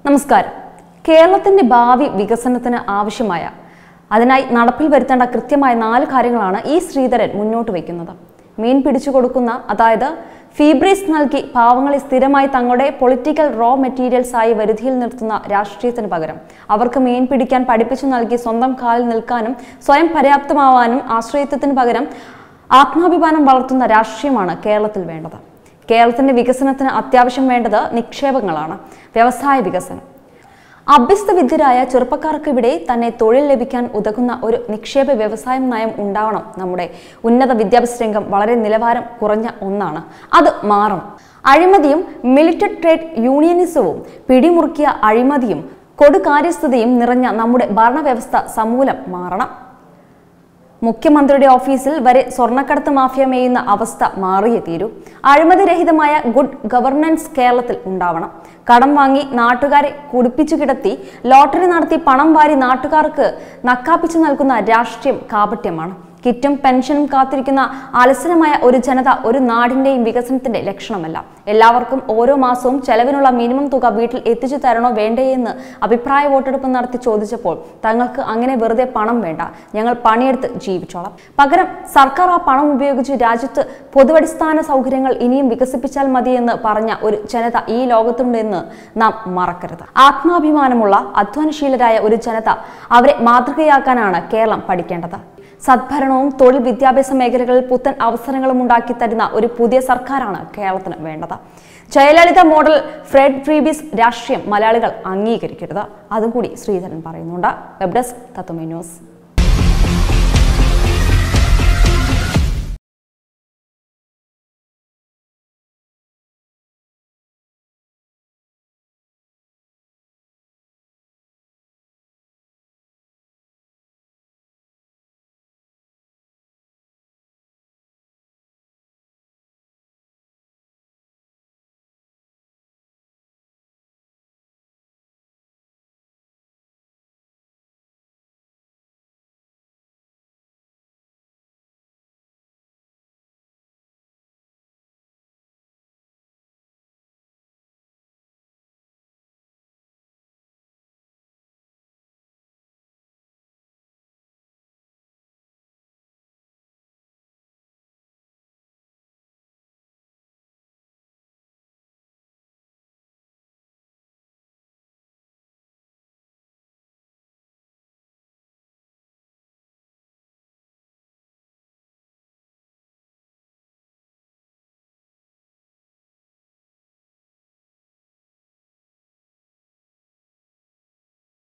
നമസ്കാരം കേരളത്തിന്റെ ഭാവി വികസനത്തിന് ആവശ്യമായ അതിനായി നടപ്പിൽ വരുത്തേണ്ട കൃത്യമായ നാല് കാര്യങ്ങളാണ് ഈ ശ്രീധരൻ മുന്നോട്ട് വയ്ക്കുന്നത് മീൻ പിടിച്ചു കൊടുക്കുന്ന അതായത് ഫീബ്രീസ് നൽകി പാവങ്ങളെ സ്ഥിരമായി തങ്ങളുടെ പൊളിറ്റിക്കൽ റോ മെറ്റീരിയൽസ് ആയി വരുതിയിൽ നിർത്തുന്ന രാഷ്ട്രീയത്തിന് പകരം അവർക്ക് മീൻ പിടിക്കാൻ പഠിപ്പിച്ചു നൽകി സ്വന്തം കാലിൽ നിൽക്കാനും സ്വയം പര്യാപ്തമാവാനും ആശ്രയത്വത്തിന് പകരം ആത്മാഭിമാനം വളർത്തുന്ന രാഷ്ട്രീയമാണ് കേരളത്തിൽ വേണ്ടത് കേരളത്തിന്റെ വികസനത്തിന് അത്യാവശ്യം വേണ്ടത് നിക്ഷേപങ്ങളാണ് വ്യവസായ വികസനം അഭ്യസ്തവിദ്യരായ ചെറുപ്പക്കാർക്ക് ഇവിടെ തന്നെ തൊഴിൽ ലഭിക്കാൻ ഉതകുന്ന ഒരു നിക്ഷേപ വ്യവസായ നയം ഉണ്ടാവണം നമ്മുടെ ഉന്നത വിദ്യാഭ്യാസ രംഗം വളരെ നിലവാരം കുറഞ്ഞ ഒന്നാണ് അത് മാറണം അഴിമതിയും മിലിറ്റഡ് ട്രേഡ് യൂണിയനിസവും പിടിമുറുക്കിയ അഴിമതിയും കൊടുകാര്യസ്ഥതയും നിറഞ്ഞ നമ്മുടെ ഭരണവ്യവസ്ഥ സമൂലം മാറണം മുഖ്യമന്ത്രിയുടെ ഓഫീസിൽ വരെ സ്വർണ്ണക്കടത്ത് മാഫിയ മേയുന്ന അവസ്ഥ മാറിയേ തീരൂ അഴിമതിരഹിതമായ ഗുഡ് ഗവർണൻസ് കേരളത്തിൽ ഉണ്ടാവണം കടം വാങ്ങി നാട്ടുകാരെ കുടിപ്പിച്ചു കിടത്തി ലോട്ടറി നടത്തി പണം വാരി നാട്ടുകാർക്ക് നക്കാപ്പിച്ചു നൽകുന്ന രാഷ്ട്രീയം കാപട്യമാണ് കിറ്റും പെൻഷനും കാത്തിരിക്കുന്ന അലസരമായ ഒരു ജനത ഒരു നാടിന്റെയും വികസനത്തിന്റെ ലക്ഷണമല്ല എല്ലാവർക്കും ഓരോ മാസവും ചെലവിനുള്ള മിനിമം തുക വീട്ടിൽ എത്തിച്ചു തരണോ വേണ്ടേ എന്ന് അഭിപ്രായ വോട്ടെടുപ്പ് നടത്തി ചോദിച്ചപ്പോൾ തങ്ങൾക്ക് അങ്ങനെ വെറുതെ പണം വേണ്ട ഞങ്ങൾ പണിയെടുത്ത് ജീവിച്ചോളാം പകരം സർക്കാർ ആ പണം ഉപയോഗിച്ച് രാജ്യത്ത് പൊതുവടിസ്ഥാന സൗകര്യങ്ങൾ ഇനിയും വികസിപ്പിച്ചാൽ മതിയെന്ന് പറഞ്ഞ ഒരു ജനത ഈ ലോകത്തുണ്ടെന്ന് നാം മറക്കരുത് ആത്മാഭിമാനമുള്ള അധ്വാനശീലരായ ഒരു ജനത അവരെ മാതൃകയാക്കാനാണ് കേരളം പഠിക്കേണ്ടത് സദ്ഭരണവും തൊഴിൽ വിദ്യാഭ്യാസ മേഖലകളിൽ പുത്തൻ അവസരങ്ങളും ഉണ്ടാക്കി തരുന്ന ഒരു പുതിയ സർക്കാരാണ് കേരളത്തിന് വേണ്ടത് ജയലളിത മോഡൽ ഫ്രെഡ് ഫ്രീബിസ് രാഷ്ട്രീയം മലയാളികൾ അംഗീകരിക്കരുത് അതും കൂടി ശ്രീധരൻ പറയുന്നുണ്ട് വെബ് ഡെസ്ക് തത്വമേ ന്യൂസ്